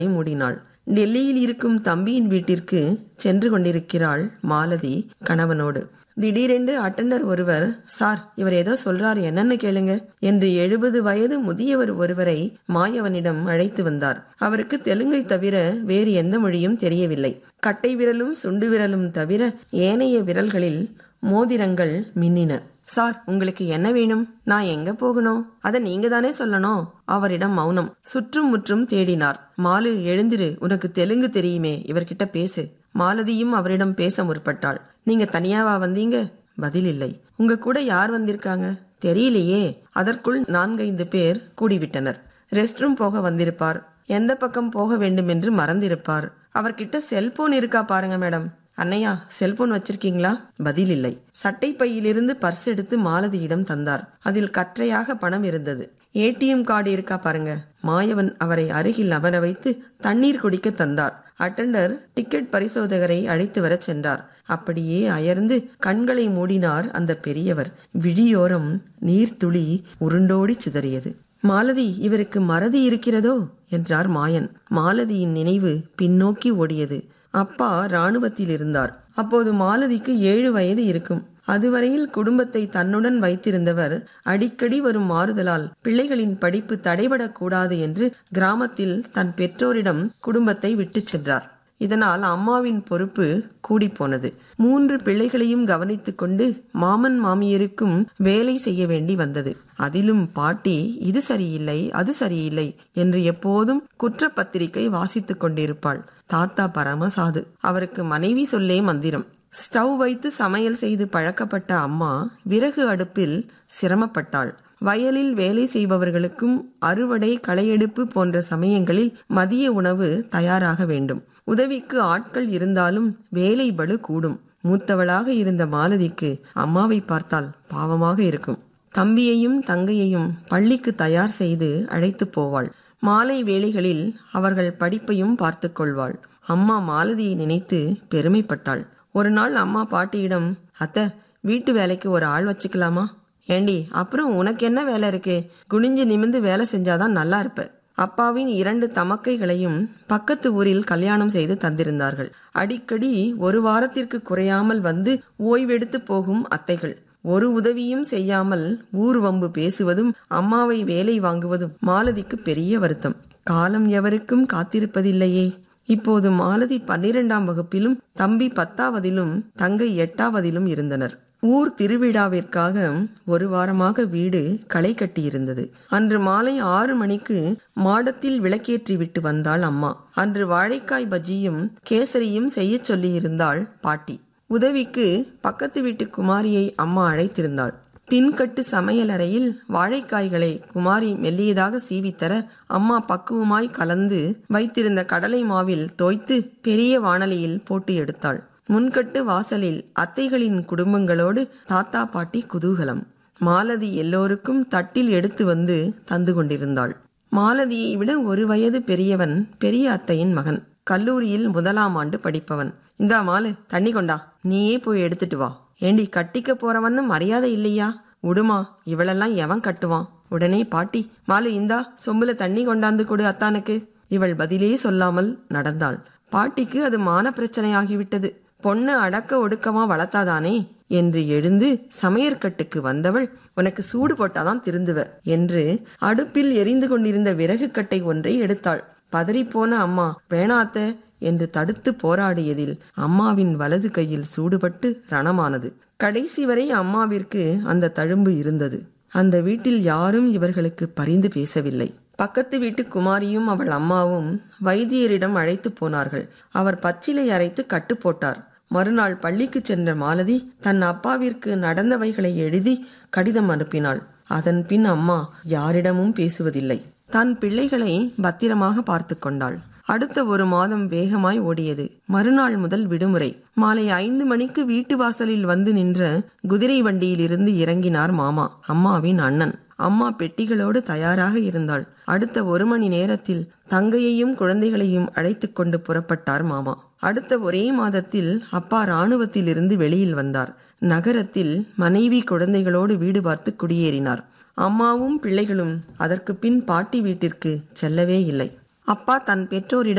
மூடினாள் டெல்லியில் இருக்கும் தம்பியின் வீட்டிற்கு சென்று கொண்டிருக்கிறாள் மாலதி கணவனோடு திடீரென்று அட்டண்டர் ஒருவர் சார் இவர் ஏதோ சொல்றார் என்னன்னு கேளுங்க என்று எழுபது வயது முதியவர் ஒருவரை மாயவனிடம் அழைத்து வந்தார் அவருக்கு தெலுங்கை தவிர வேறு எந்த மொழியும் தெரியவில்லை கட்டை விரலும் சுண்டு விரலும் தவிர ஏனைய விரல்களில் மோதிரங்கள் மின்னின சார் உங்களுக்கு என்ன வேணும் நான் எங்க போகணும் அத நீங்க தானே சொல்லணும் அவரிடம் மௌனம் சுற்றும் முற்றும் தேடினார் மாலு எழுந்திரு உனக்கு தெலுங்கு தெரியுமே இவர்கிட்ட பேசு மாலதியும் அவரிடம் பேச முற்பட்டாள் நீங்க தனியாவா வந்தீங்க பதில் இல்லை உங்க கூட யார் வந்திருக்காங்க தெரியலையே அதற்குள் நான்கைந்து பேர் கூடிவிட்டனர் ரெஸ்ட் ரூம் போக வந்திருப்பார் எந்த பக்கம் போக வேண்டும் என்று மறந்திருப்பார் அவர்கிட்ட செல்போன் இருக்கா பாருங்க மேடம் அண்ணையா செல்போன் வச்சிருக்கீங்களா பதில் இல்லை சட்டை பையிலிருந்து பர்ஸ் எடுத்து மாலதியிடம் தந்தார் அதில் கற்றையாக பணம் இருந்தது ஏடிஎம் கார்டு இருக்கா பாருங்க மாயவன் அவரை அருகில் அமர வைத்து தண்ணீர் குடிக்க தந்தார் அட்டண்டர் டிக்கெட் பரிசோதகரை அழைத்து வரச் சென்றார் அப்படியே அயர்ந்து கண்களை மூடினார் அந்த பெரியவர் விழியோரம் நீர்த்துளி உருண்டோடி சிதறியது மாலதி இவருக்கு மறதி இருக்கிறதோ என்றார் மாயன் மாலதியின் நினைவு பின்னோக்கி ஓடியது அப்பா ராணுவத்தில் இருந்தார் அப்போது மாலதிக்கு ஏழு வயது இருக்கும் அதுவரையில் குடும்பத்தை தன்னுடன் வைத்திருந்தவர் அடிக்கடி வரும் மாறுதலால் பிள்ளைகளின் படிப்பு தடைபடக்கூடாது என்று கிராமத்தில் தன் பெற்றோரிடம் குடும்பத்தை விட்டுச் சென்றார் இதனால் அம்மாவின் பொறுப்பு கூடிப்போனது மூன்று பிள்ளைகளையும் கவனித்துக் கொண்டு மாமன் மாமியருக்கும் வேலை செய்ய வேண்டி வந்தது அதிலும் பாட்டி இது சரியில்லை அது சரியில்லை என்று எப்போதும் குற்றப்பத்திரிகை வாசித்துக் கொண்டிருப்பாள் தாத்தா பரமசாது அவருக்கு மனைவி சொல்லே மந்திரம் ஸ்டவ் வைத்து சமையல் செய்து பழக்கப்பட்ட அம்மா விறகு அடுப்பில் சிரமப்பட்டாள் வயலில் வேலை செய்பவர்களுக்கும் அறுவடை களையெடுப்பு போன்ற சமயங்களில் மதிய உணவு தயாராக வேண்டும் உதவிக்கு ஆட்கள் இருந்தாலும் வேலை பளு கூடும் மூத்தவளாக இருந்த மாலதிக்கு அம்மாவை பார்த்தால் பாவமாக இருக்கும் தம்பியையும் தங்கையையும் பள்ளிக்கு தயார் செய்து அழைத்து போவாள் மாலை வேளைகளில் அவர்கள் படிப்பையும் பார்த்து கொள்வாள் அம்மா மாலதியை நினைத்து பெருமைப்பட்டாள் ஒரு நாள் அம்மா பாட்டியிடம் அத்த வீட்டு வேலைக்கு ஒரு ஆள் வச்சுக்கலாமா ஏண்டி அப்புறம் உனக்கு என்ன வேலை இருக்கு குனிஞ்சு நிமிந்து வேலை செஞ்சாதான் நல்லா இருப்ப அப்பாவின் இரண்டு தமக்கைகளையும் பக்கத்து ஊரில் கல்யாணம் செய்து தந்திருந்தார்கள் அடிக்கடி ஒரு வாரத்திற்கு குறையாமல் வந்து ஓய்வெடுத்து போகும் அத்தைகள் ஒரு உதவியும் செய்யாமல் ஊர் வம்பு பேசுவதும் அம்மாவை வேலை வாங்குவதும் மாலதிக்கு பெரிய வருத்தம் காலம் எவருக்கும் காத்திருப்பதில்லையே இப்போது மாலதி பன்னிரெண்டாம் வகுப்பிலும் தம்பி பத்தாவதிலும் தங்கை எட்டாவதிலும் இருந்தனர் ஊர் திருவிழாவிற்காக ஒரு வாரமாக வீடு களை கட்டியிருந்தது அன்று மாலை ஆறு மணிக்கு மாடத்தில் விளக்கேற்றி விட்டு வந்தாள் அம்மா அன்று வாழைக்காய் பஜ்ஜியும் கேசரியும் செய்ய சொல்லியிருந்தாள் பாட்டி உதவிக்கு பக்கத்து வீட்டு குமாரியை அம்மா அழைத்திருந்தாள் பின்கட்டு சமையலறையில் வாழைக்காய்களை குமாரி மெல்லியதாக சீவித்தர அம்மா பக்குவமாய் கலந்து வைத்திருந்த கடலை மாவில் தோய்த்து பெரிய வாணலியில் போட்டு எடுத்தாள் முன்கட்டு வாசலில் அத்தைகளின் குடும்பங்களோடு தாத்தா பாட்டி குதூகலம் மாலதி எல்லோருக்கும் தட்டில் எடுத்து வந்து தந்து கொண்டிருந்தாள் மாலதியை விட ஒரு வயது பெரியவன் பெரிய அத்தையின் மகன் கல்லூரியில் முதலாம் ஆண்டு படிப்பவன் இந்தா மாலு தண்ணி கொண்டா நீயே போய் எடுத்துட்டு வா ஏண்டி கட்டிக்க போறவன்னு மரியாதை இல்லையா உடுமா இவளெல்லாம் எவன் கட்டுவான் உடனே பாட்டி மாலு இந்தா சொம்புல தண்ணி கொண்டாந்து கொடு அத்தானுக்கு இவள் பதிலே சொல்லாமல் நடந்தாள் பாட்டிக்கு அது மான பிரச்சனையாகிவிட்டது பொண்ணு அடக்க ஒடுக்கமா வளர்த்தாதானே என்று எழுந்து சமையற்கட்டுக்கு வந்தவள் உனக்கு சூடு போட்டாதான் திருந்துவ என்று அடுப்பில் எரிந்து கொண்டிருந்த விறகு கட்டை ஒன்றை எடுத்தாள் பதறிப்போன அம்மா வேணாத்த என்று தடுத்து போராடியதில் அம்மாவின் வலது கையில் சூடுபட்டு ரணமானது கடைசி வரை அம்மாவிற்கு அந்த தழும்பு இருந்தது அந்த வீட்டில் யாரும் இவர்களுக்கு பரிந்து பேசவில்லை பக்கத்து வீட்டு குமாரியும் அவள் அம்மாவும் வைத்தியரிடம் அழைத்து போனார்கள் அவர் பச்சிலை அரைத்து கட்டு போட்டார் மறுநாள் பள்ளிக்கு சென்ற மாலதி தன் அப்பாவிற்கு நடந்தவைகளை எழுதி கடிதம் அனுப்பினாள் அதன் பின் அம்மா யாரிடமும் பேசுவதில்லை தன் பிள்ளைகளை பத்திரமாக பார்த்து கொண்டாள் அடுத்த ஒரு மாதம் வேகமாய் ஓடியது மறுநாள் முதல் விடுமுறை மாலை ஐந்து மணிக்கு வீட்டு வாசலில் வந்து நின்ற குதிரை வண்டியில் இருந்து இறங்கினார் மாமா அம்மாவின் அண்ணன் அம்மா பெட்டிகளோடு தயாராக இருந்தாள் அடுத்த ஒரு மணி நேரத்தில் தங்கையையும் குழந்தைகளையும் அழைத்து கொண்டு புறப்பட்டார் மாமா அடுத்த ஒரே மாதத்தில் அப்பா இராணுவத்தில் இருந்து வெளியில் வந்தார் நகரத்தில் மனைவி குழந்தைகளோடு வீடு பார்த்து குடியேறினார் அம்மாவும் பிள்ளைகளும் அதற்கு பின் பாட்டி வீட்டிற்கு செல்லவே இல்லை அப்பா தன் பெற்றோரிடம்